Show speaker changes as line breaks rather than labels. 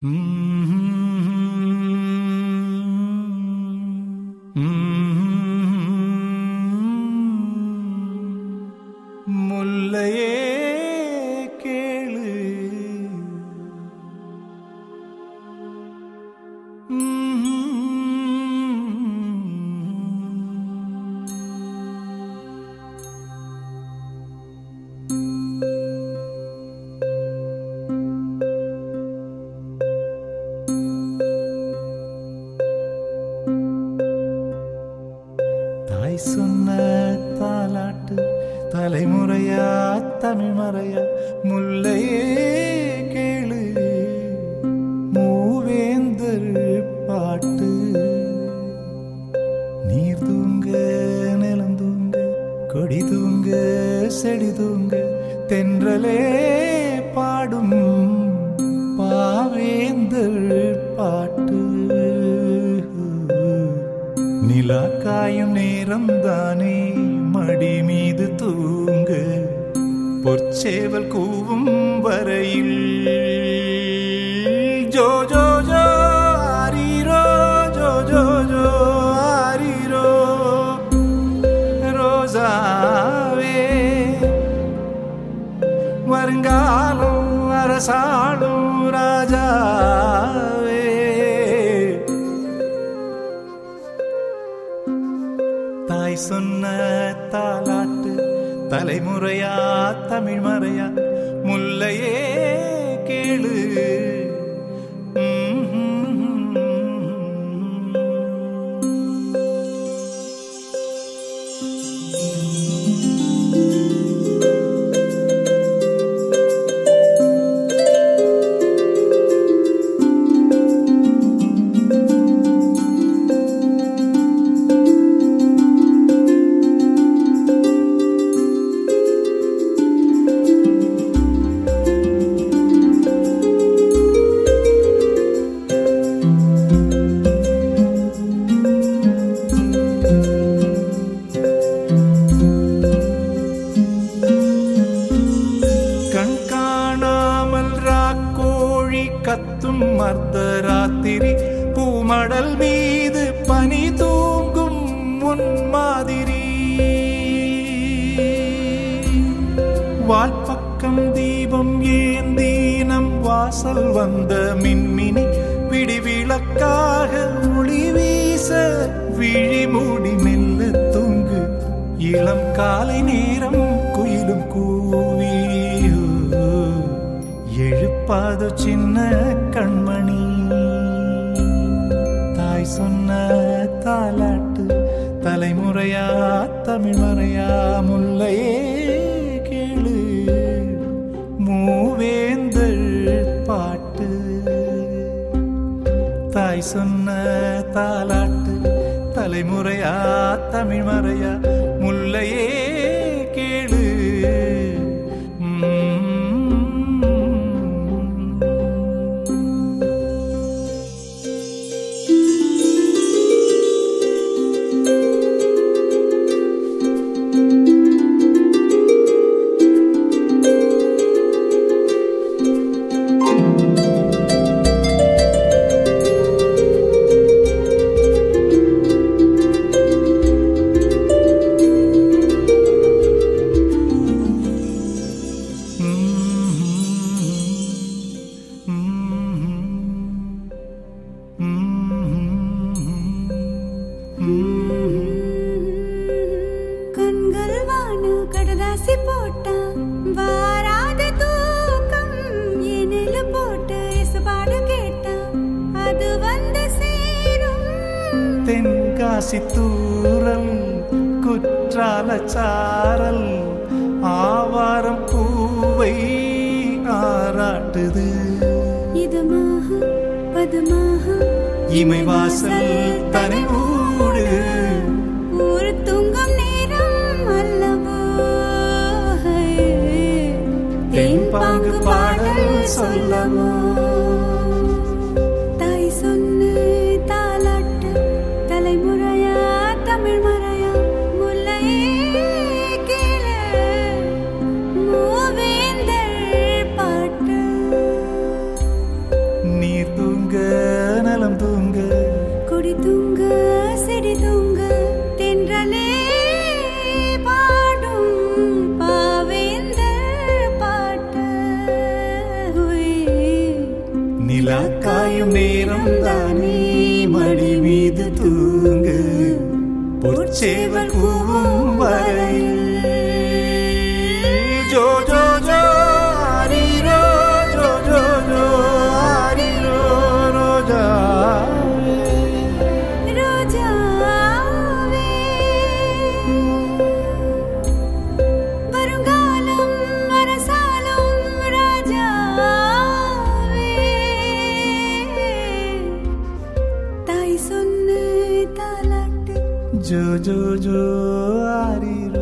முல்லையே கேளு தாய் சொன்ன தாலாட்டு தலைமுறையா தமிழ் மறையா முல்லையே கேளு மூவேந்தர் பாட்டு நீர் தூங்க நிலம் தூங்க கொடி தூங்க செடி தூங்க தென்றலே பாடும் பாவேந்தர் பாட்டு நிலா காயும் நேரம் தானே மடி மீது தூங்க பொற்சேவல் கூவும் வரையில் ஜோ ஜோ ஜோ ஆரீரோ ஜோ ஜோ ஜோ ஆரீரோ ரோசாவே வருங்காலம் அரசாளும் ராஜாவே தாய் சொன்ன தாலாட்டு தலைமுறையா தமிழ் மறையா முல்லையே கேளு கண் காணாமல் ராக்கோழி கத்தும் அர்த்தராத்திரி பூமடல் மீது பனி தூங்கும் உன் மாதிரி வால்பக்கம் தீபம் ஏந்தி நம் வாசல் வந்த மின்மினி பிடிவிளக்காக ஒளி வீச விழி மூடி மெல்ல தூங்கு இளம் காலை நேரம் குயிலும் கூவி எழுப்பாது சின்ன கண்மணி தாய் சொன்ன தாலாட்டு தலைமுறையா தமிழ் மறையா முல்லையே கேளு மூவேந்தள் பாட்டு தாய் சொன்ன தாலாட்டு தலைமுறையா தமிழ் மறையா முல்லையே கேளு உம்.
கண்கள் வானு கடதாசி போட்டா வாராத தூக்கம் எனில போட்டு இசபாடு கேட்டா அது வந்து சேரும்
தென்காசி தூரல் குற்றால சாரல் ஆவாரம் பூவை ஆராட்டுது
இதமாக பதமாக
இமை வாசல் தனி ஊடு
ஒரு தூங்கும் நேரம் அல்லவோ
தென்பாங்கு பாடல் சொல்லவோ
தாய் சொன்ன தாலாட்டு தலைமுறையா தமிழ் மறையா முல்லையே கேளு மூவேந்தர் பாட்டு
நீர் தூங்க நலம் தூங்க
கொடி தூங்க செடி தூங்க தென்றலே பாடும் பாவேந்தர் பாட்டு
நிலா காயும் நேரம் தானே மடி மீது தூங்க பொற்சேவல் கூவும் வரையில் ஜோ ஜோ ஜோ ஆரிரோ ஜோ ஜோ ஜோ ஆரிரோ ரோஜா
ரோஜாவே வருங்காலம் அரசாலும் ராஜாவே தாய் சொன்ன தாலாட்டு
ஜோ ஜோ ஜோ ஆரிரோ